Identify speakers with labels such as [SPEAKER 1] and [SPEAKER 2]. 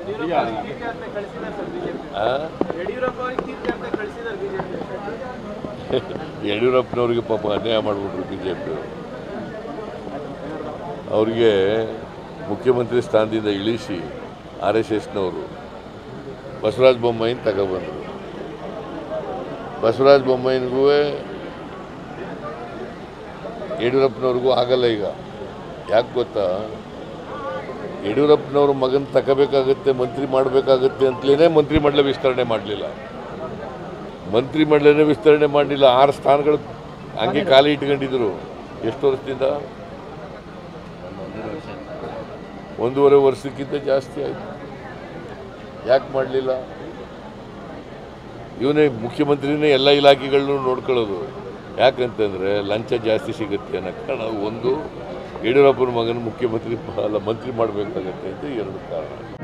[SPEAKER 1] ಆ?
[SPEAKER 2] ಯಡಿಯೂರಪ್ಪ ಅವ್ರಿಗೆ ತೀರ್ಥಯಾತ್ರೆ ಕಳಿಸಿದ್ದಾರೆ ಬಿಜೆಪಿ
[SPEAKER 1] ಯಡಿಯೂರಪ್ಪನವ್ರಿಗೆ ಪಾಪ ಅನ್ಯಾಯ ಮಾಡಿಬಿಟ್ರು ಬಿ ಜೆ ಪಿ ಅವ್ರಿಗೆ ಮುಖ್ಯಮಂತ್ರಿ ಸ್ಥಾನದಿಂದ ಇಳಿಸಿ ಆರ್ ಎಸ್ ಎಸ್ನವರು ಬಸವರಾಜ ಬೊಮ್ಮಾಯಿನ ತಗೊಬಂದರು ಬಸವರಾಜ ಬೊಮ್ಮಾಯಿನಿಗೂ ಯಡಿಯೂರಪ್ಪನವ್ರಿಗೂ ಆಗಲ್ಲ ಈಗ ಯಾಕೆ ಗೊತ್ತಾ ಯಡಿಯೂರಪ್ಪನವ್ರ ಮಗನ ತಗೋಬೇಕಾಗತ್ತೆ ಮಂತ್ರಿ ಮಾಡಬೇಕಾಗತ್ತೆ ಅಂತಲೇ ಮಂತ್ರಿ ಮಂಡಲ ವಿಸ್ತರಣೆ ಮಾಡಲಿಲ್ಲ ಮಂತ್ರಿ ಮಂಡಲನೇ ವಿಸ್ತರಣೆ ಮಾಡಲಿಲ್ಲ ಆರು ಸ್ಥಾನಗಳು ಹಂಗೆ ಖಾಲಿ ಇಟ್ಕೊಂಡಿದ್ರು ಎಷ್ಟು ವರ್ಷದಿಂದ ಒಂದೂವರೆ ವರ್ಷಕ್ಕಿಂತ ಜಾಸ್ತಿ ಆಯಿತು ಯಾಕೆ ಮಾಡಲಿಲ್ಲ ಇವನೇ ಮುಖ್ಯಮಂತ್ರಿನೇ ಎಲ್ಲ ಇಲಾಖೆಗಳನ್ನೂ ನೋಡ್ಕೊಳ್ಳೋದು ಯಾಕಂತಂದರೆ ಲಂಚ ಜಾಸ್ತಿ ಸಿಗುತ್ತೆ ಅನ್ನೋ ಕಾರಣ ಒಂದು ಯಡಿಯೂರಪ್ಪನ ಮಗನ ಮುಖ್ಯಮಂತ್ರಿ ಅಲ್ಲ ಮಂತ್ರಿ ಮಾಡಬೇಕಾಗತ್ತೆ ಅಂತ ಎರಡು ಕಾರಣ